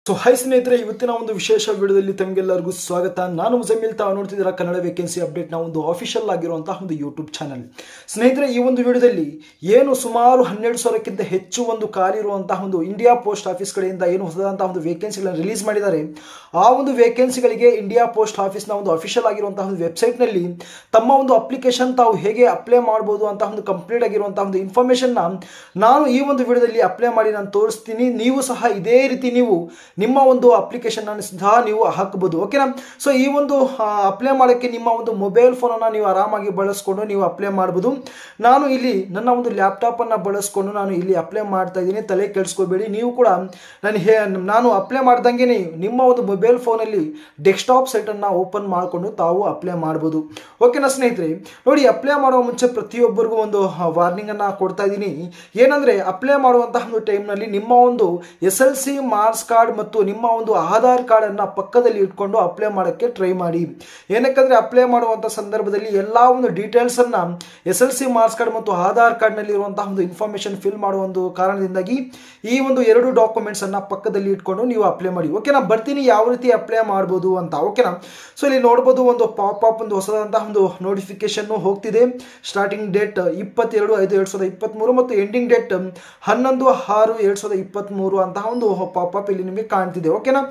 so high ಸ್ನೇಹಿತರೆ ಇವತ್ತಿನ ಒಂದು ವಿಶೇಷ ವಿಡಿಯೋದಲ್ಲಿ ತಮಗೆಲ್ಲರಿಗೂ ಸ್ವಾಗತ ನಾನು ಮುಜಮಿಲ್ ತಾವು ನೋಡ್ತಿದ್ದೀರಾ ಕನ್ನಡ ವೇಕೆನ್ಸಿ ಅಪ್ಡೇಟ್ನ ಒಂದು ಅಫಿಷಿಯಲ್ ಆಗಿರುವಂತಹ ಒಂದು ಯೂಟ್ಯೂಬ್ ಚಾನಲ್ ಸ್ನೇಹಿತರೆ ಈ ಒಂದು ವಿಡಿಯೋದಲ್ಲಿ ಏನು ಸುಮಾರು ಹನ್ನೆರಡು ಸಾವಿರಕ್ಕಿಂತ ಹೆಚ್ಚು ಒಂದು ಖಾಲಿ ಇರುವಂತಹ ಒಂದು ಇಂಡಿಯಾ ಪೋಸ್ಟ್ ಆಫೀಸ್ ಕಡೆಯಿಂದ ಏನು ಹೊಸದಂತಹ ಒಂದು ವೇಕೆನ್ಸಿಗಳನ್ನು ರಿಲೀಸ್ ಮಾಡಿದ್ದಾರೆ ಆ ಒಂದು ವೇಕೆನ್ಸಿಗಳಿಗೆ ಇಂಡಿಯಾ ಪೋಸ್ಟ್ ಆಫೀಸ್ನ ಒಂದು ಅಫಿಷಿಯಲ್ ಆಗಿರುವಂತಹ ಒಂದು ವೆಬ್ಸೈಟ್ನಲ್ಲಿ ತಮ್ಮ ಒಂದು ಅಪ್ಲಿಕೇಶನ್ ತಾವು ಹೇಗೆ ಅಪ್ಲೈ ಮಾಡ್ಬೋದು ಅಂತ ಒಂದು ಕಂಪ್ಲೀಟ್ ಆಗಿರುವಂತಹ ಒಂದು ಇನ್ಫಾರ್ಮೇಷನ್ನ ನಾನು ಈ ಒಂದು ವಿಡಿಯೋದಲ್ಲಿ ಅಪ್ಲೈ ಮಾಡಿ ನಾನು ತೋರಿಸ್ತೀನಿ ನೀವು ಸಹ ಇದೇ ರೀತಿ ನೀವು ನಿಮ್ಮ ಒಂದು ಅಪ್ಲಿಕೇಶನ್ ಸಹ ನೀವು ಹಾಕಬಹುದು ಓಕೆನಾ ಸೊ ಈ ಒಂದು ಅಪ್ಲೈ ಮಾಡೋಕ್ಕೆ ನಿಮ್ಮ ಒಂದು ಮೊಬೈಲ್ ಫೋನನ್ನು ನೀವು ಆರಾಮಾಗಿ ಬಳಸ್ಕೊಂಡು ನೀವು ಅಪ್ಲೈ ಮಾಡ್ಬೋದು ನಾನು ಇಲ್ಲಿ ನನ್ನ ಒಂದು ಲ್ಯಾಪ್ಟಾಪನ್ನು ಬಳಸ್ಕೊಂಡು ನಾನು ಇಲ್ಲಿ ಅಪ್ಲೈ ಮಾಡ್ತಾ ಇದ್ದೀನಿ ತಲೆ ಕೆಡಿಸ್ಕೋಬೇಡಿ ನೀವು ಕೂಡ ನಾನು ಹೇ ನಾನು ಅಪ್ಲೈ ಮಾಡ್ದಂಗೆ ನಿಮ್ಮ ಒಂದು ಮೊಬೈಲ್ ಫೋನಲ್ಲಿ ಡೆಸ್ಕ್ಟಾಪ್ ಸೈಟನ್ನು ಓಪನ್ ಮಾಡಿಕೊಂಡು ತಾವು ಅಪ್ಲೈ ಮಾಡ್ಬೋದು ಓಕೆನಾ ಸ್ನೇಹಿತರೆ ನೋಡಿ ಅಪ್ಲೈ ಮಾಡುವ ಮುಂಚೆ ಪ್ರತಿಯೊಬ್ಬರಿಗೂ ಒಂದು ವಾರ್ನಿಂಗನ್ನು ಕೊಡ್ತಾ ಇದ್ದೀನಿ ಏನಂದರೆ ಅಪ್ಲೈ ಮಾಡುವಂತಹ ಒಂದು ಟೈಮ್ನಲ್ಲಿ ನಿಮ್ಮ ಒಂದು S L C marks card ಮತ್ತು ನಿಮ್ಮ ಒಂದು ಆಧಾರ್ ಕಾರ್ಡನ್ನು ಪಕ್ಕದಲ್ಲಿ ಇಟ್ಕೊಂಡು ಅಪ್ಲೈ ಮಾಡೋಕ್ಕೆ ಟ್ರೈ ಮಾಡಿ ಏನಕ್ಕಂದರೆ ಅಪ್ಲೈ ಮಾಡುವಂಥ ಸಂದರ್ಭದಲ್ಲಿ ಎಲ್ಲ ಒಂದು ಡೀಟೇಲ್ಸನ್ನು S L C marks card ಮತ್ತು ಆಧಾರ್ ಕಾರ್ಡ್ನಲ್ಲಿ ಇರುವಂತಹ ಒಂದು ಇನ್ಫಾರ್ಮೇಷನ್ ಫಿಲ್ ಮಾಡುವ ಒಂದು ಕಾರಣದಿಂದಾಗಿ ಈ ಒಂದು ಎರಡು ಡಾಕ್ಯುಮೆಂಟ್ಸನ್ನು ಪಕ್ಕದಲ್ಲಿ ಇಟ್ಕೊಂಡು ನೀವು ಅಪ್ಲೈ ಮಾಡಿ ಓಕೆನಾ ಬರ್ತೀನಿ ಯಾವ ರೀತಿ ಅಪ್ಲೈ ಮಾಡ್ಬೋದು ಅಂತ ಓಕೆನಾ ಸೊ ಇಲ್ಲಿ ನೋಡ್ಬೋದು ಒಂದು ಪಾಪ್ ಅಪ್ ಒಂದು ಹೊಸದಂತಹ ಒಂದು ನೋಟಿಫಿಕೇಶನ್ ಹೋಗ್ತಿದೆ ಸ್ಟಾರ್ಟಿಂಗ್ ಡೇಟ್ ಇಪ್ಪತ್ತೆರಡು ಐದು ಎರಡು ಸಾವಿರದ ಇಪ್ಪತ್ತ್ಮೂರು ಮತ್ತು ಎಂಡಿಂಗ್ ಡೇಟ್ ಹನ್ನೊಂದು ಆರು ಎರಡು ಸಾವಿರದ ಇಪ್ಪತ್ತ್ಮೂರು ಅಂತಹ ಒಂದು ಪಾಪ್ ಅಪ್ ಇಲ್ಲಿ ನಿಮಗೆ ಕಾಣ್ತಿದೆ ಓಕೆನಾ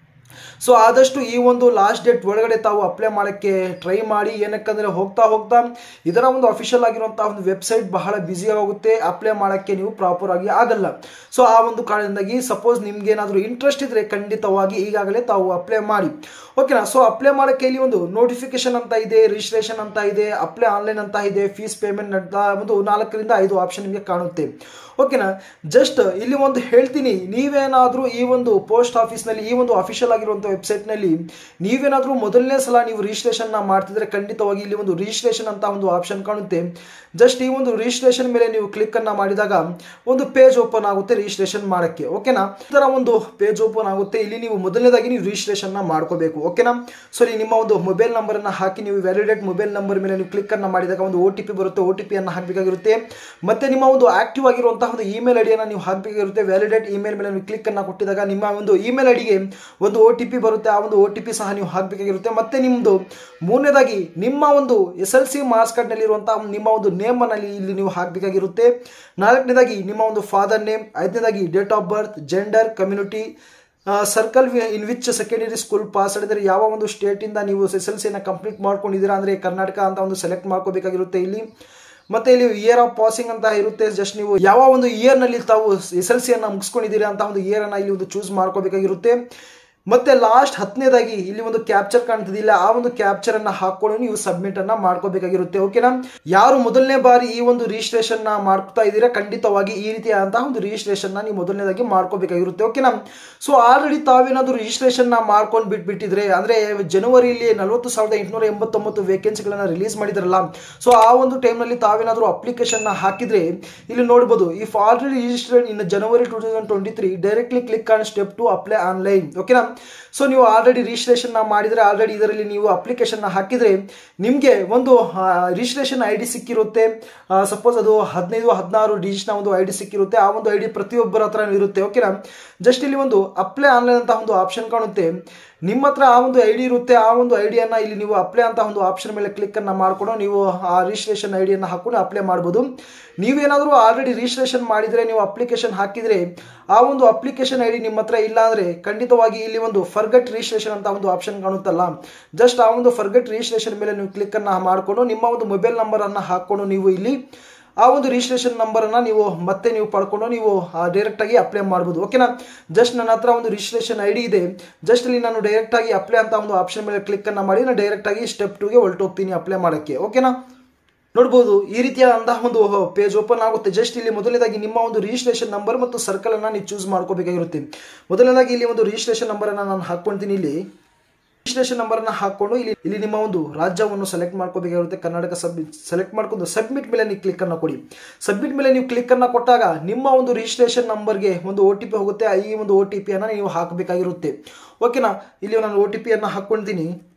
ಸೊ ಆದಷ್ಟು ಈ ಒಂದು ಲಾಸ್ಟ್ ಡೇಟ್ ಒಳಗಡೆ ತಾವು ಅಪ್ಲೈ ಮಾಡೋಕ್ಕೆ ಟ್ರೈ ಮಾಡಿ ಏನಕ್ಕಂದರೆ ಹೋಗ್ತಾ ಹೋಗ್ತಾ ಇದರ ಒಂದು ಅಫಿಷಿಯಲ್ ಆಗಿರುವಂಥ ಒಂದು ವೆಬ್ಸೈಟ್ ಬಹಳ ಬ್ಯುಸಿ ಆಗುತ್ತೆ ಅಪ್ಲೈ ಮಾಡೋಕ್ಕೆ ನೀವು ಪ್ರಾಪರ್ ಆಗಿ ಆಗಲ್ಲ ಸೊ ಆ ಒಂದು ಕಾರಣದಿಂದಾಗಿ ಸಪೋಸ್ ನಿಮ್ಗೆ ಏನಾದರೂ ಇಂಟ್ರೆಸ್ಟ್ ಇದ್ದರೆ ಖಂಡಿತವಾಗಿ ಈಗಾಗಲೇ ತಾವು ಅಪ್ಲೈ ಮಾಡಿ ಓಕೆನಾ ಸೊ ಅಪ್ಲೈ ಮಾಡೋಕ್ಕೆ ಇಲ್ಲಿ ಒಂದು ನೋಟಿಫಿಕೇಶನ್ ಅಂತ ಇದೆ ರಿಜಿಸ್ಟ್ರೇಷನ್ ಅಂತ ಇದೆ ಅಪ್ಲೈ ಆನ್ಲೈನ್ ಅಂತ ಇದೆ ಫೀಸ್ ಪೇಮೆಂಟ್ ಅಂತ ಒಂದು ನಾಲ್ಕರಿಂದ ಐದು ಆಪ್ಷನ್ ನಿಮಗೆ ಕಾಣುತ್ತೆ ಓಕೆನಾ ಜಸ್ಟ್ ಇಲ್ಲಿ ಒಂದು ಹೇಳ್ತೀನಿ ನೀವೇನಾದರೂ ಈ ಒಂದು ಪೋಸ್ಟ್ ಆಫೀಸ್ನಲ್ಲಿ ಈ ಒಂದು ಅಫಿಷಿಯಲ್ ಆಗಿರುವಂಥ ವೆಬ್ಸೈಟ್ನಲ್ಲಿ ನೀವೇನಾದರೂ ಮೊದಲನೇ ಸಲ ನೀವು ರಿಜಿಸ್ಟ್ರೇಷನ್ನ ಮಾಡ್ತಿದ್ರೆ ಖಂಡಿತವಾಗಿ ಇಲ್ಲಿ ಒಂದು ರಿಜಿಸ್ಟ್ರೇಷನ್ ಅಂತ ಒಂದು ಆಪ್ಷನ್ ಕಾಣುತ್ತೆ ಜಸ್ಟ್ ಈ ಒಂದು ರಿಜಿಸ್ಟ್ರೇಷನ್ ಮೇಲೆ ನೀವು ಕ್ಲಿಕ್ಕನ್ನು ಮಾಡಿದಾಗ ಒಂದು ಪೇಜ್ ಓಪನ್ ಆಗುತ್ತೆ ರಿಜಿಸ್ಟ್ರೇಷನ್ ಮಾಡೋಕ್ಕೆ ಓಕೆನಾ ಈ ಥರ ಒಂದು ಪೇಜ್ ಓಪನ್ ಆಗುತ್ತೆ ಇಲ್ಲಿ ನೀವು ಮೊದಲನೇದಾಗಿ ನೀವು ರಿಜಿಸ್ಟ್ರೇಷನ್ನ ಮಾಡ್ಕೋಬೇಕು ಓಕೆನಾ ಸೊ ಇಲ್ಲಿ ನಿಮ್ಮ ಒಂದು ಮೊಬೈಲ್ ನಂಬರನ್ನು ಹಾಕಿ ನೀವು ವ್ಯಾಲಿಡೇಟ್ ಮೊಬೈಲ್ ನಂಬರ್ ಮೇಲೆ ನೀವು ಕ್ಲಿಕ್ಕನ್ನು ಮಾಡಿದಾಗ ಒಂದು ಓ ಟಿ ಪಿ ಬರುತ್ತೆ ಓ ಟಿ ಪಿಯನ್ನು ಹಾಕಬೇಕಾಗಿರುತ್ತೆ ಮತ್ತು ನಿಮ್ಮ ಒಂದು ಆಕ್ಟಿವ್ ಆಗಿರುವಂತಹ ಒಂದು ಇಮೇಲ್ ಐಡಿಯನ್ನು ನೀವು ಹಾಕಬೇಕಾಗಿರುತ್ತೆ ವ್ಯಾಲಿಡೇಟ್ ಇಮೇಲ್ ಮೇಲೆ ನೀವು ಕ್ಲಿಕ್ಕನ್ನು ಕೊಟ್ಟಿದಾಗ ನಿಮ್ಮ ಒಂದು ಇಮೇಲ್ ಐಡಿಗೆ ಒಂದು ಓ ಟಿ ಪಿ ಬರುತ್ತೆ ಆ ಒಂದು ಓ ಟಿ ಪಿ ಸಹ ನೀವು ಹಾಕಬೇಕಾಗಿರುತ್ತೆ ಮತ್ತು ನಿಮ್ಮದು ಮೂರನೇದಾಗಿ ನಿಮ್ಮ ಒಂದು ಎಸ್ ಎಲ್ ಸಿ ಮಾರ್ಕ್ಸ್ ಕಾರ್ಡ್ನಲ್ಲಿರುವಂತಹ ನಿಮ್ಮ ಒಂದು ನೇಮನ್ನು ಇಲ್ಲಿ ನೀವು ಹಾಕಬೇಕಾಗಿರುತ್ತೆ ನಾಲ್ಕನೇದಾಗಿ ನಿಮ್ಮ ಒಂದು ಫಾದರ್ ನೇಮ್ ಐದನೇದಾಗಿ date of birth gender community circle in which secondary school pass ಮಾಡಿದರೆ ಯಾವ ಒಂದು ಸ್ಟೇಟಿಂದ ನೀವು ಎಸ್ ಎಲ್ ಸಿನ ಕಂಪ್ಲೀಟ್ ಮಾಡ್ಕೊಂಡಿದ್ದೀರಾ ಅಂದರೆ ಕರ್ನಾಟಕ ಅಂತ ಒಂದು ಸೆಲೆಕ್ಟ್ ಮಾಡ್ಕೋಬೇಕಾಗಿರುತ್ತೆ ಇಲ್ಲಿ ಮತ್ತೆ ಇಲ್ಲಿ ಇಯರ್ ಆಫ್ ಪಾಸಿಂಗ್ ಅಂತ ಇರುತ್ತೆ ಜಸ್ಟ್ ನೀವು ಯಾವ ಒಂದು ಇಯರ್ನಲ್ಲಿ ತಾವು ಎಸ್ ಎಲ್ ಸಿಯನ್ನು ಮುಗಿಸ್ಕೊಂಡಿದ್ದೀರಾ ಅಂತ ಒಂದು ಇಯರನ್ನು ಇಲ್ಲಿ ಒಂದು ಚೂಸ್ ಮಾಡ್ಕೋಬೇಕಾಗಿರುತ್ತೆ ಮತ್ತೆ ಲಾಸ್ಟ್ ಹತ್ತನೇದಾಗಿ ಇಲ್ಲಿ ಒಂದು ಕ್ಯಾಪ್ಚರ್ ಕಾಣ್ತಿದಿಲ್ಲ ಆ ಒಂದು ಕ್ಯಾಪ್ಚರ್ ಅನ್ನ ಹಾಕೊಂಡು ನೀವು ಸಬ್ಮಿಟ್ ಅನ್ನ ಮಾಡ್ಕೋಬೇಕಾಗಿರುತ್ತೆ ಓಕೆನಾ ಯಾರು ಮೊದಲನೇ ಬಾರಿ ಈ ಒಂದು ರಿಜಿಸ್ಟ್ರೇಷನ್ ನ ಮಾಡ್ತಾ ಇದ್ದೀರಾ ಖಂಡಿತವಾಗಿ ಈ ರೀತಿಯಾದಂತಹ ಒಂದು ರಿಜಿಸ್ಟ್ರೇಷನ್ ನ ನೀವು ಮೊದಲನೇದಾಗಿ ಮಾಡ್ಕೋಬೇಕಾಗಿರುತ್ತೆ ಓಕೆನಾ ಸೊ ಆಲ್ರೆಡಿ ತಾವೇನಾದ್ರು ರಿಜಿಸ್ಟ್ರೇಷನ್ ನ ಮಾಡ್ಕೊಂಡು ಬಿಟ್ಬಿಟ್ಟಿದ್ರೆ ಅಂದ್ರೆ ಜನವರಿಲಿ ನಲವತ್ತು ಸಾವಿರದ ಎಂಟುನೂರ ಎಂಬತ್ತೊಂಬತ್ತು ವೇಕೆನ್ಸಿಗಳನ್ನ ರಿಲೀಸ್ ಮಾಡಿದ್ರಲ್ಲ ಸೊ ಆ ಒಂದು ಟೈಮ್ನಲ್ಲಿ ತಾವೇನಾದರೂ ಅಪ್ಲಿಕೇಶನ್ ನ ಹಾಕಿದ್ರೆ ಇಲ್ಲಿ ನೋಡ್ಬೋದು if already registered in January two thousand twenty three directly click on step two apply online ಓಕೆನಾ ಸೊ ನೀವು ಆಲ್ರೆಡಿ ರಿಜಿಸ್ಟ್ರೇಷನ್ ಮಾಡಿದರೆ ಆಲ್ರೆಡಿ ಇದರಲ್ಲಿ ನೀವು ಅಪ್ಲಿಕೇಶನ್ ಹಾಕಿದರೆ ನಿಮಗೆ ಒಂದು ರಿಜಿಸ್ಟ್ರೇಷನ್ ಐ ಡಿ ಸಿಕ್ಕಿರುತ್ತೆ ಸಪೋಸ್ ಅದು ಹದಿನೈದು ಹದಿನಾರು ಡಿಜಿಟ್ನ ಒಂದು ಐ ಡಿ ಸಿಕ್ಕಿರುತ್ತೆ ಆ ಒಂದು ಐ ಡಿ ಪ್ರತಿಯೊಬ್ಬರ ಹತ್ರ ಇರುತ್ತೆ ಓಕೆನಾ ಜಸ್ಟ್ ಇಲ್ಲಿ ಒಂದು ಅಪ್ಲೈ ಆನ್ಲೈನ್ ಅಂತ ಒಂದು ಆಪ್ಷನ್ ಕಾಣುತ್ತೆ ನಿಮ್ಮ ಹತ್ರ ಆ ಒಂದು ಐ ಡಿ ಇರುತ್ತೆ ಆ ಒಂದು ಐ ಡಿಯನ್ನು ಇಲ್ಲಿ ನೀವು ಅಪ್ಲೈ ಅಂತ ಒಂದು ಆಪ್ಷನ್ ಮೇಲೆ ಕ್ಲಿಕ್ಕನ್ನು ಮಾಡಿಕೊಂಡು ನೀವು ಆ ರಿಜಿಸ್ಟ್ರೇಷನ್ ಐ ಡಿಯನ್ನು ಹಾಕೊಂಡು ಅಪ್ಲೈ ಮಾಡ್ಬೋದು ನೀವೇನಾದರೂ ಆಲ್ರೆಡಿ ರಿಜಿಸ್ಟ್ರೇಷನ್ ಮಾಡಿದರೆ ನೀವು ಅಪ್ಲಿಕೇಶನ್ ಹಾಕಿದರೆ ಆ ಒಂದು ಅಪ್ಲಿಕೇಶನ್ ಐ ಡಿ ನಿಮ್ಮ ಹತ್ರ ಇಲ್ಲ ಅಂದರೆ ಖಂಡಿತವಾಗಿ ಇಲ್ಲಿ ಒಂದು ಫರ್ಗಟ್ ರಿಜಿಸ್ಟ್ರೇಷನ್ ಅಂತ ಒಂದು ಆಪ್ಷನ್ ಕಾಣುತ್ತಲ್ಲ ಜಸ್ಟ್ ಆ ಒಂದು ಫರ್ಗಟ್ ರಿಜಿಸ್ಟ್ರೇಷನ್ ಮೇಲೆ ನೀವು ಕ್ಲಿಕ್ಕನ್ನು ಮಾಡಿಕೊಂಡು ನಿಮ್ಮ ಒಂದು ಮೊಬೈಲ್ ನಂಬರನ್ನು ಹಾಕ್ಕೊಂಡು ನೀವು ಇಲ್ಲಿ ಆ ಒಂದು ರಿಜಿಸ್ಟ್ರೇಷನ್ ನಂಬರನ್ನು ನೀವು ಮತ್ತೆ ನೀವು ಪಡ್ಕೊಂಡು ನೀವು ಡೈರೆಕ್ಟಾಗಿ ಅಪ್ಲೈ ಮಾಡ್ಬೋದು ಓಕೆನಾ ಜಸ್ಟ್ ನನ್ನ ಹತ್ರ ಒಂದು ರಿಜಿಸ್ಟ್ರೇಷನ್ ಐ ಡಿ ಇದೆ ಜಸ್ಟ್ ಇಲ್ಲಿ ನಾನು ಡೈರೆಕ್ಟಾಗಿ ಅಪ್ಲೈ ಅಂತ ಒಂದು ಆಪ್ಷನ್ ಮೇಲೆ ಕ್ಲಿಕ್ಕನ್ನು ಮಾಡಿ ನಾನು ಡೈರೆಕ್ಟಾಗಿ ಸ್ಟೆಪ್ ಟೂಗೆ ಹೊರಟೋಗ್ತೀನಿ ಅಪ್ಲೈ ಮಾಡೋಕ್ಕೆ ಓಕೆನಾ ನೋಡ್ಬೋದು ಈ ರೀತಿಯಾದಂತಹ ಒಂದು ಪೇಜ್ ಓಪನ್ ಆಗುತ್ತೆ ಜಸ್ಟ್ ಇಲ್ಲಿ ಮೊದಲನೇದಾಗಿ ನಿಮ್ಮ ಒಂದು ರಿಜಿಸ್ಟ್ರೇಷನ್ ನಂಬರ್ ಮತ್ತು ಸರ್ಕಲ್ ಅನ್ನ ನೀವು ಚೂಸ್ ಮಾಡ್ಕೋಬೇಕಾಗಿರುತ್ತೆ ಮೊದಲನೇದಾಗಿ ಇಲ್ಲಿ ಒಂದು ರಿಜಿಸ್ಟ್ರೇಷನ್ ನಂಬರ್ ಅನ್ನ ನಾನು ಹಾಕ್ಕೊಳ್ತೀನಿ ಇಲ್ಲಿ ರಿಜಿಸ್ಟ್ರೇಷನ್ ನಂಬರ್ನ ಹಾಕೊಂಡು ಇಲ್ಲಿ ಇಲ್ಲಿ ನಿಮ್ಮ ಒಂದು ರಾಜ್ಯವನ್ನು ಸೆಲೆಕ್ಟ್ ಮಾಡ್ಕೋಬೇಕಾಗಿರುತ್ತೆ ಕರ್ನಾಟಕ ಸಬ್ ಸೆಲೆಕ್ಟ್ ಮಾಡ್ಕೊಂಡು ಸಬ್ಮಿಟ್ ಮೇಲೆ ನೀವು ಕ್ಲಿಕ್ ಅನ್ನು ಕೊಡಿ ಸಬ್ಮಿಟ್ ಮೇಲೆ ನೀವು ಕ್ಲಿಕ್ ಅನ್ನು ಕೊಟ್ಟಾಗ ನಿಮ್ಮ ಒಂದು ರಿಜಿಸ್ಟ್ರೇಷನ್ ನಂಬರ್ಗೆ ಒಂದು ಒ ಟಿ ಪಿ ಹೋಗುತ್ತೆ ಈ ಒಂದು ಒ ಟಿ ಪಿಯನ್ನು ನೀವು ಹಾಕಬೇಕಾಗಿರುತ್ತೆ ಓಕೆನಾ ಇಲ್ಲಿ ನಾನು ಒ ಟಿ ಪಿಯನ್ನು ಹಾಕ್ಕೊಳ್ತೀನಿ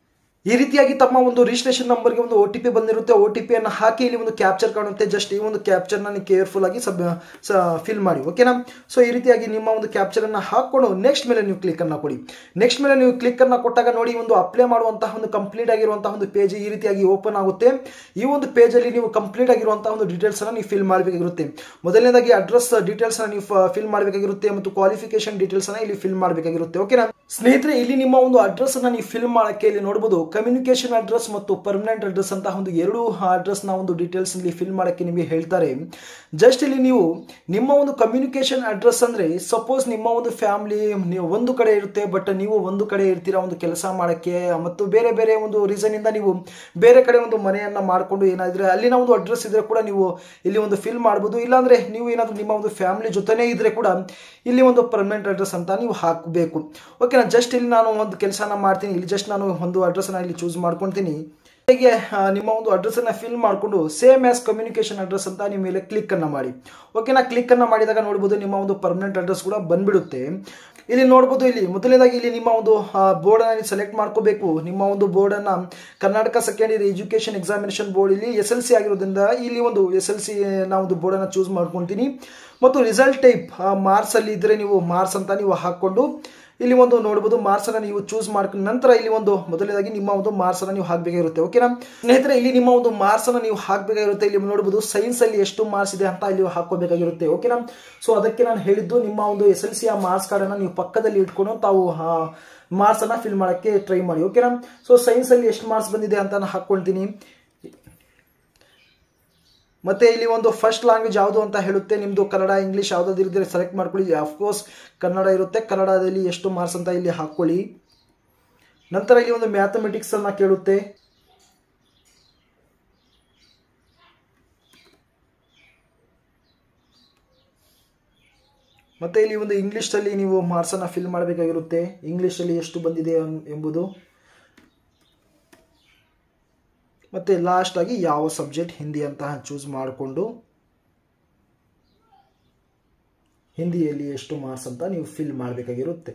ಈ ರೀತಿಯಾಗಿ ತಮ್ಮ ಒಂದು ರಿಜಿಸ್ಟ್ರೇಷನ್ ನಂಬರ್ಗೆ ಒಂದು ಒ ಟಿ ಪಿ ಬಂದಿರುತ್ತೆ ಒ ಟಿ ಪಿಯನ್ನು ಹಾಕಿ ಇಲ್ಲಿ ಒಂದು ಕ್ಯಾಪ್ಚರ್ ಕಾಣುತ್ತೆ ಜಸ್ಟ್ ಈ ಒಂದು ಕ್ಯಾಪ್ಚರ್ನ ನೀವು ಕೇರ್ಫುಲ್ ಆಗಿ ಸಬ್ ಫಿಲ್ ಮಾಡಿ ಓಕೆನಾ ಸೊ ಈ ರೀತಿಯಾಗಿ ನಿಮ್ಮ ಒಂದು ಕ್ಯಾಪ್ಚರನ್ನು ಹಾಕ್ಕೊಂಡು ನೆಕ್ಸ್ಟ್ ಮೇಲೆ ನೀವು ಕ್ಲಿಕ್ಕನ್ನು ಕೊಡಿ ನೆಕ್ಸ್ಟ್ ಮೇಲೆ ನೀವು ಕ್ಲಿಕ್ಕನ್ನು ಕೊಟ್ಟಾಗ ನೋಡಿ ಒಂದು ಅಪ್ಲೈ ಮಾಡುವಂತಹ ಒಂದು ಕಂಪ್ಲೀಟ್ ಆಗಿರುವಂತಹ ಒಂದು ಪೇಜ್ ಈ ರೀತಿಯಾಗಿ ಓಪನ್ ಆಗುತ್ತೆ ಈ ಒಂದು ಪೇಜಲ್ಲಿ ನೀವು ಕಂಪ್ಲೀಟ್ ಆಗಿರುವಂತಹ ಒಂದು ಡೀಟೇಲ್ಸನ್ನು ನೀವು ಫಿಲ್ ಮಾಡಬೇಕಾಗಿರುತ್ತೆ ಮೊದಲನೇದಾಗಿ ಅಡ್ರೆಸ್ ಡೀಟೇಲ್ಸ್ನ ನೀವು ಫಿಲ್ ಮಾಡಬೇಕಾಗಿರುತ್ತೆ ಮತ್ತು ಕ್ವಾಲಿಫಿಕೇಶನ್ ಡೀಟೇಲ್ಸ್ನ ಇಲ್ಲಿ ಫಿಲ್ ಮಾಡಬೇಕಾಗಿರುತ್ತೆ ಓಕೆನಾ ಸ್ನೇಹಿತರೆ ಇಲ್ಲಿ ನಿಮ್ಮ ಒಂದು ಅಡ್ರೆಸ್ ಅನ್ನ ನೀವು ಫಿಲ್ ಮಾಡಕ್ಕೆ ಇಲ್ಲಿ ನೋಡಬಹುದು ಕಮ್ಯುನಿಕೇಶನ್ ಅಡ್ರೆಸ್ ಮತ್ತು ಪರ್ಮನೆಂಟ್ ಅಡ್ರೆಸ್ ಅಂತ ಒಂದು ಎರಡು ಅಡ್ರೆಸ್ ನ ಒಂದು ಡೀಟೇಲ್ಸ್ ಇಲ್ಲಿ ಫಿಲ್ ಮಾಡಕ್ಕೆ ನಿಮಗೆ ಹೇಳ್ತಾರೆ ಜಸ್ಟ್ ಇಲ್ಲಿ ನೀವು ನಿಮ್ಮ ಒಂದು ಕಮ್ಯುನಿಕೇಶನ್ ಅಡ್ರೆಸ್ ಅಂದ್ರೆ ಸಪೋಸ್ ನಿಮ್ಮ ಒಂದು ಫ್ಯಾಮಿಲಿ ನೀವು ಒಂದು ಕಡೆ ಇರುತ್ತೆ ಬಟ್ ನೀವು ಒಂದು ಕಡೆ ಇರ್ತೀರಾ ಒಂದು ಕೆಲಸ ಮಾಡಕ್ಕೆ ಮತ್ತು ಬೇರೆ ಬೇರೆ ಒಂದು ರೀಸನ್ ಇಂದ ನೀವು ಬೇರೆ ಕಡೆ ಒಂದು ಮನೆಯನ್ನ ಮಾಡಿಕೊಂಡು ಏನಾದ್ರೆ ಅಲ್ಲಿನ ಒಂದು ಅಡ್ರೆಸ್ ಇದ್ರೆ ಕೂಡ ನೀವು ಇಲ್ಲಿ ಒಂದು ಫಿಲ್ ಮಾಡ್ಬೋದು ಇಲ್ಲಾಂದ್ರೆ ನೀವು ಏನಾದ್ರು ನಿಮ್ಮ ಒಂದು ಫ್ಯಾಮಿಲಿ ಜೊತೆನೇ ಇದ್ರೆ ಕೂಡ ಇಲ್ಲಿ ಒಂದು ಪರ್ಮನೆಂಟ್ ಅಡ್ರೆಸ್ ಅಂತ ನೀವು ಹಾಕಬೇಕು ಓಕೆ ನಾನು ಜಸ್ಟ್ ಇಲ್ಲಿ ನಾನು ಒಂದು ಕೆಲಸನ ಮಾಡ್ತೀನಿ ಇಲ್ಲಿ ಜಸ್ಟ್ ನಾನು ಒಂದು ಅಡ್ರೆಸ್ನ ಇಲ್ಲಿ ಚೂಸ್ ಮಾಡ್ಕೊತೀನಿ ಹೇಗೆ ಆ, ನಿಮ್ಮ ಒಂದು ಅಡ್ರೆಸ್ಸನ್ನು ಫಿಲ್ ಮಾಡಿಕೊಂಡು ಸೇಮ್ ಆಸ್ ಕಮ್ಯುನಿಕೇಶನ್ ಅಡ್ರೆಸ್ ಅಂತ ನಿಮ್ಮ ಮೇಲೆ ಕ್ಲಿಕ್ಕನ್ನು ಮಾಡಿ ಓಕೆನಾ ಕ್ಲಿಕ್ಕನ್ನು ಮಾಡಿದಾಗ ನೋಡ್ಬೋದು ನಿಮ್ಮ ಒಂದು ಪರ್ಮನೆಂಟ್ ಅಡ್ರೆಸ್ ಕೂಡ ಬಂದ್ಬಿಡುತ್ತೆ ಇಲ್ಲಿ ನೋಡ್ಬೋದು ಇಲ್ಲಿ ಮೊದಲನೇದಾಗಿ ಇಲ್ಲಿ ನಿಮ್ಮ ಒಂದು ಬೋರ್ಡನ್ನು ಸೆಲೆಕ್ಟ್ ಮಾಡ್ಕೋಬೇಕು ನಿಮ್ಮ ಒಂದು ಬೋರ್ಡನ್ನು Karnataka second year education examination board ಇಲ್ಲಿ ಎಸ್ ಎಲ್ ಸಿ ಆಗಿರೋದ್ರಿಂದ ಇಲ್ಲಿ ಒಂದು ಎಸ್ ಎಲ್ ಸಿ ನಾ ಒಂದು ಬೋರ್ಡನ್ನು ಚೂಸ್ ಮಾಡ್ಕೊತೀನಿ ಮತ್ತು ರಿಸಲ್ಟ್ ಟೈಪ್ ಮಾರ್ಕ್ಸ್ ಅಲ್ಲಿ ಇದ್ರೆ ನೀವು ಮಾರ್ಕ್ಸ್ ಅಂತ ನೀವು ಹಾಕ್ಕೊಂಡು ಇಲ್ಲಿ ಒಂದು ನೋಡ್ಬೋದು ಮಾರ್ಕ್ಸ್ ಅನ್ನ ನೀವು ಚೂಸ್ ಮಾಡ್ಕೊಂಡ ನಂತರ ಇಲ್ಲಿ ಒಂದು ಮೊದಲನೇದಾಗಿ ನಿಮ್ಮ ಒಂದು ಮಾರ್ಕ್ಸ್ ಅನ್ನ ನೀವು ಹಾಕಬೇಕಾಗಿರುತ್ತೆ ಓಕೆನಾ ಸ್ನೇಹಿತರೆ ಇಲ್ಲಿ ನಿಮ್ಮ ಒಂದು ಮಾರ್ಕ್ಸ್ ಅನ್ನ ನೀವು ಹಾಕಬೇಕಾಗಿರುತ್ತೆ ಇಲ್ಲಿ ನೋಡ್ಬೋದು ಸೈನ್ಸ್ ಅಲ್ಲಿ ಎಷ್ಟು ಮಾರ್ಕ್ಸ್ ಇದೆ ಅಂತ ಇಲ್ಲಿ ಹಾಕೋಬೇಕಾಗಿರುತ್ತೆ ಓಕೆನಾ ಸೊ ಅದಕ್ಕೆ ನಾನು ಹೇಳಿದ್ದು ನಿಮ್ಮ ಒಂದು ಎಸ್ ಎಲ್ ಸಿ ಆ ಮಾರ್ಕ್ಸ್ ಕಾರ್ಡ್ ಅನ್ನ ನೀವು ಪಕ್ಕದಲ್ಲಿ ಇಟ್ಕೊಂಡು ತಾವು ಮಾರ್ಕ್ಸ್ ಅನ್ನ ಫಿಲ್ ಮಾಡಕ್ಕೆ ಟ್ರೈ ಮಾಡಿ ಓಕೆನಾ ಸೊ ಸೈನ್ಸ್ ಅಲ್ಲಿ ಎಷ್ಟು ಮಾರ್ಕ್ಸ್ ಬಂದಿದೆ ಅಂತ ನಾನು ಹಾಕೊಳ್ತೀನಿ ಮತ್ತೆ ಇಲ್ಲಿ ಒಂದು ಫಸ್ಟ್ ಲ್ಯಾಂಗ್ವೇಜ್ ಯಾವುದು ಅಂತ ಹೇಳುತ್ತೆ ನಿಮ್ಮದು ಕನ್ನಡ ಇಂಗ್ಲೀಷ್ ಯಾವುದಾದ್ರು ಇದ್ರೆ ಸೆಲೆಕ್ಟ್ ಮಾಡ್ಕೊಳ್ಳಿ ಅಫ್ಕೋರ್ಸ್ ಕನ್ನಡ ಇರುತ್ತೆ ಕನ್ನಡದಲ್ಲಿ ಎಷ್ಟು ಮಾರ್ಕ್ಸ್ ಅಂತ ಇಲ್ಲಿ ಹಾಕ್ಕೊಳ್ಳಿ ನಂತರ ಇಲ್ಲಿ ಒಂದು ಮ್ಯಾಥಮೆಟಿಕ್ಸ್ ಅನ್ನ ಕೇಳುತ್ತೆ ಮತ್ತೆ ಇಲ್ಲಿ ಒಂದು ಇಂಗ್ಲೀಷಲ್ಲಿ ನೀವು ಮಾರ್ಕ್ಸ್ ಅನ್ನ ಫಿಲ್ ಮಾಡಬೇಕಾಗಿರುತ್ತೆ ಇಂಗ್ಲೀಷಲ್ಲಿ ಎಷ್ಟು ಬಂದಿದೆ ಅನ್- ಎಂಬುದು ಮತ್ತೆ ಲಾಸ್ಟ್ ಆಗಿ ಯಾವ ಸಬ್ಜೆಕ್ಟ್ ಹಿಂದಿ ಅಂತ ಚೂಸ್ ಮಾಡಿಕೊಂಡು ಹಿಂದಿಯಲ್ಲಿ ಎಷ್ಟು ಮಾರ್ಕ್ಸ್ ಅಂತ ನೀವು ಫಿಲ್ ಮಾಡಬೇಕಾಗಿರುತ್ತೆ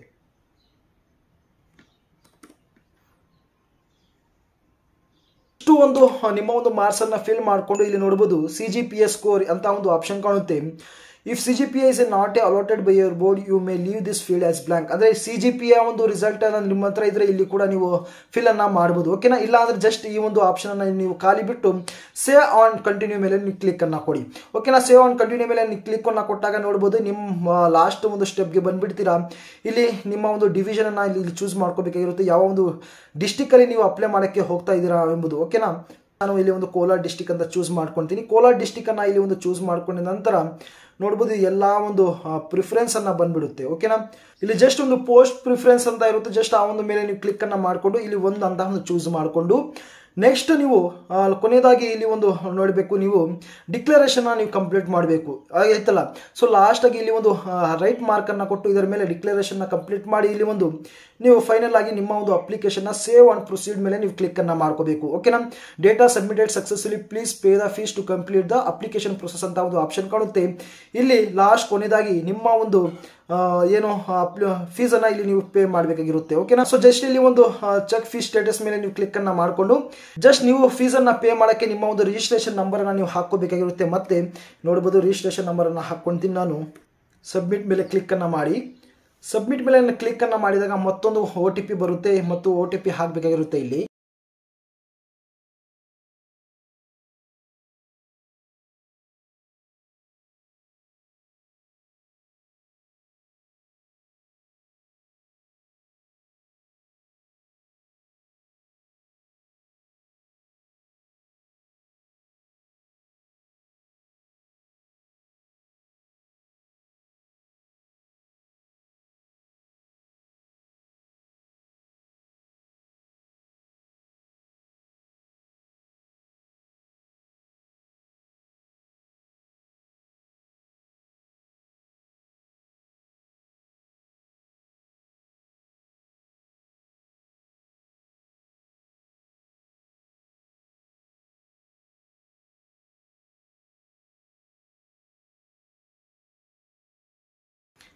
ಇಷ್ಟು ಒಂದು ನಿಮ್ಮ ಒಂದು ಮಾರ್ಕ್ಸ್ ಅನ್ನ ಫಿಲ್ ಮಾಡಿಕೊಂಡು ಇಲ್ಲಿ ನೋಡಬಹುದು C G P S score ಅಂತ ಒಂದು ಆಪ್ಷನ್ ಕಾಣುತ್ತೆ if C G P is not a allotted by your board you may leave this field as blank ಅಂದ್ರೆ ಸಿ ಜಿ ಪಿ ಒಂದು ರಿಸಲ್ಟ್ ಅನ್ನ ನಿಮ್ಮ ಹತ್ರ ಇದ್ರೆ ಇಲ್ಲಿ ಕೂಡ ನೀವು ಫಿಲ್ ಅನ್ನ ಮಾಡಬಹುದು ಓಕೆನಾ ಇಲ್ಲ ಅಂದ್ರೆ ಜಸ್ಟ್ ಈ ಒಂದು ಆಪ್ಷನ್ ಅನ್ನ ನೀವು ಖಾಲಿ ಬಿಟ್ಟು ಸೇವ್ ಆನ್ ಕಂಟಿನ್ಯೂ ಮೇಲೆ ನೀವು ಕ್ಲಿಕ್ ಅನ್ನ ಕೊಡಿ ಓಕೆನಾ ಸೇವ್ ಆನ್ ಕಂಟಿನ್ಯೂ ಮೇಲೆ ನೀವು ಕ್ಲಿಕ್ ಅನ್ನ ಕೊಟ್ಟಾಗ ನೋಡಬಹುದು ನಿಮ್ಮ ಲಾಸ್ಟ್ ಒಂದು ಸ್ಟೆಪ್ಗೆ ಬಂದ್ಬಿಡ್ತೀರಾ ಇಲ್ಲಿ ನಿಮ್ಮ ಒಂದು ಡಿವಿಷನ್ ಅನ್ನ ಇಲ್ಲಿ ಚೂಸ್ ಮಾಡ್ಕೋಬೇಕಾಗಿರುತ್ತೆ ಯಾವ ಒಂದು ಡಿಸ್ಟಿಕ್ ಅಲ್ಲಿ ನೀವು ಅಪ್ಲೈ ಮಾಡಕ್ಕೆ ಹೋಗ್ತಾ ಇದ್ದೀರಾ ಎಂಬುದು ಓಕೆನಾ ನಾನು ಇಲ್ಲಿ ಒಂದು ಕೋಲಾರ್ ಡಿಸ್ಟಿಕ್ ಅಂತ ಚೂಸ್ ಮಾಡ್ಕೊತೀನಿ ಕೋಲಾರ್ ಡಿಸ್ಟಿಕ್ ಅನ್ನ ಇಲ್ಲಿ ಒಂದು ಚೂಸ್ ಮಾಡ್ಕೊಂಡ ನಂತರ ನೋಡ್ಬೋದು ಎಲ್ಲ ಒಂದು ಪ್ರಿಫರೆನ್ಸ್ ಅನ್ನ ಬಂದ್ಬಿಡುತ್ತೆ ಓಕೆನಾ ಇಲ್ಲಿ ಜಸ್ಟ್ ಒಂದು ಪೋಸ್ಟ್ ಪ್ರಿಫರೆನ್ಸ್ ಅಂತ ಇರುತ್ತೆ ಜಸ್ಟ್ ಆ ಒಂದು ಮೇಲೆ ನೀವು ಕ್ಲಿಕ್ ಅನ್ನ ಮಾಡಿಕೊಂಡು ಇಲ್ಲಿ ಒಂದು ಅಂತ ಒಂದು ಚೂಸ್ ಮಾಡಿಕೊಂಡು ನೆಕ್ಸ್ಟ್ ನೀವು ಆ, ಕೊನೆಯದಾಗಿ ಇಲ್ಲಿ ಒಂದು ನೋಡಬೇಕು ನೀವು ಡಿಕ್ಲರೇಷನ್ ನೀವು ಕಂಪ್ಲೀಟ್ ಮಾಡಬೇಕು ಆಯ್ತಲ್ಲ ಸೊ ಲಾಸ್ಟ್ ಆಗಿ ಇಲ್ಲಿ ಒಂದು ರೈಟ್ ಮಾರ್ಕ್ ಅನ್ನ ಕೊಟ್ಟು ಇದರ ಮೇಲೆ ಡಿಕ್ಲರೇಷನ್ ಕಂಪ್ಲೀಟ್ ಮಾಡಿ ಇಲ್ಲಿ ಒಂದು ನೀವು ಫೈನಲ್ ಆಗಿ ನಿಮ್ಮ ಒಂದು ಅಪ್ಲಿಕೇಶನ್ ಸೇವ್ ಅಂಡ್ ಪ್ರೊಸೀಡ್ ಮೇಲೆ ನೀವು ಕ್ಲಿಕ್ ಅನ್ನ ಮಾಡ್ಕೋಬೇಕು ಓಕೆನಾ data submitted successfully please pay the fees to complete the application process ಅಂತ ಒಂದು ಆಪ್ಷನ್ ಕಾಣುತ್ತೆ ಇಲ್ಲಿ ಲಾಸ್ಟ್ ಕೊನೆಯದಾಗಿ ನಿಮ್ಮ ಒಂದು ಆ, ಏನು ಫೀಸ್ ಅನ್ನ ಇಲ್ಲಿ ನೀವು ಪೇ ಮಾಡಬೇಕಾಗಿರುತ್ತೆ ಓಕೆನಾ ಸೊ ಜಸ್ಟ್ ಇಲ್ಲಿ ಒಂದು ಚೆಕ್ ಫೀಸ್ ಸ್ಟೇಟಸ್ ಮೇಲೆ ನೀವು ಕ್ಲಿಕ್ ಅನ್ನ ಮಾಡಿಕೊಂಡು ಜಸ್ಟ್ ನೀವು ಫೀಸ್ ಅನ್ನ ಪೇ ಮಾಡಕ್ಕೆ ನಿಮ್ಮ ಒಂದು ರಿಜಿಸ್ಟ್ರೇಷನ್ ನಂಬರ್ ಅನ್ನ ನೀವು ಹಾಕೋಬೇಕಾಗಿರುತ್ತೆ ಮತ್ತೆ ನೋಡಬಹುದು ರಿಜಿಸ್ಟ್ರೇಷನ್ ನಂಬರ್ ಅನ್ನ ಹಾಕೊಂತೀನಿ ನಾನು ಸಬ್ಮಿಟ್ ಮೇಲೆ ಕ್ಲಿಕ್ ಅನ್ನ ಮಾಡಿ ಸಬ್ಮಿಟ್ ಮೇಲೆ ಕ್ಲಿಕ್ ಅನ್ನ ಮಾಡಿದಾಗ ಮತ್ತೊಂದು ಒ ಟಿ ಪಿ ಬರುತ್ತೆ ಮತ್ತು ಒ ಟಿ ಪಿ ಹಾಕಬೇಕಾಗಿರುತ್ತೆ ಇಲ್ಲಿ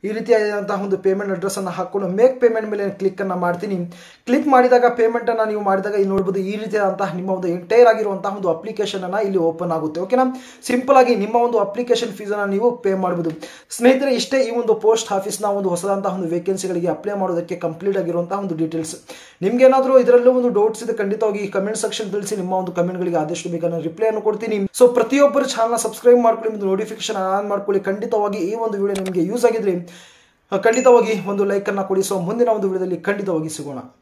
ಈ ರೀತಿಯಾದಂತಹ ಒಂದು ಪೇಮೆಂಟ್ ಅಡ್ರೆಸ್ ಅನ್ನು ಹಾಕೊಂಡು ಮೇಕ್ ಪೇಮೆಂಟ್ ಮೇಲೆ ಕ್ಲಿಕ್ ಅನ್ನ ಮಾಡ್ತೀನಿ ಕ್ಲಿಕ್ ಮಾಡಿದಾಗ ಪೇಮೆಂಟ್ ಅನ್ನ ನೀವು ಮಾಡಿದಾಗ ಇಲ್ಲಿ ನೋಡಬಹುದು ಈ ರೀತಿಯಾದಂತಹ ನಿಮ್ಮ ಒಂದು ಎಂಟೈರ್ ಆಗಿರುವಂತಹ ಒಂದು ಅಪ್ಲಿಕೇಶನ್ ಅನ್ನ ಇಲ್ಲಿ ಓಪನ್ ಆಗುತ್ತೆ ಓಕೆನಾ ಸಿಂಪಲ್ ಆಗಿ ನಿಮ್ಮ ಒಂದು ಅಪ್ಲಿಕೇಶನ್ ಫೀಸ್ ಅನ್ನ ನೀವು ಪೇ ಮಾಡಬಹುದು ಸ್ನೇಹಿತರೆ ಇಷ್ಟೇ ಈ ಒಂದು ಪೋಸ್ಟ್ ಆಫೀಸ್ ನ ಒಂದು ಹೊಸದಂತಹ ಒಂದು ವೇಕೆನ್ಸಿಗಳಿಗೆ ಅಪ್ಲೈ ಮಾಡೋದಕ್ಕೆ ಕಂಪ್ಲೀಟ್ ಆಗಿರುವಂತಹ ಒಂದು ಡೀಟೇಲ್ಸ್ ನಿಮ್ಗೆ ಏನಾದರೂ ಇದರಲ್ಲೂ ಒಂದು ಡೌಟ್ಸ್ ಇದೆ ಖಂಡಿತವಾಗಿ ಕಮೆಂಟ್ ಸೆಕ್ಷನ್ ತಿಳಿಸಿ ನಿಮ್ಮ ಒಂದು ಕಮೆಂಟ್ಗಳಿಗೆ ಆದಷ್ಟು ಬೇಗ ನಾನು ರಿಪ್ಲೈ ಅನ್ನು ಕೊಡ್ತೀನಿ ಸೊ ಪ್ರತಿಯೊಬ್ಬರು ಚಾನಲ್ನ ಸಬ್ಸ್ಕ್ರೈಬ್ ಮಾಡ್ಕೊಳ್ಳಿ ಒಂದು ನೋಟಿಫಿಕೇಶನ್ ಆನ್ ಮಾಡ್ಕೊಳ್ಳಿ ಖಂಡಿತವಾಗಿ ಈ ಒಂದು ವಿಡಿಯೋ ನಿಮಗೆ ಯೂಸ್ ಆಗಿದ್ರೆ ಖಂಡಿತವಾಗಿ ಒಂದು ಲೈಕ್ ಅನ್ನ ಕೊಡಿ ಸೊ ಮುಂದಿನ ಒಂದು ವಿಡಿಯೋದಲ್ಲಿ ಖಂಡಿತವಾಗಿ ಸಿಗೋಣ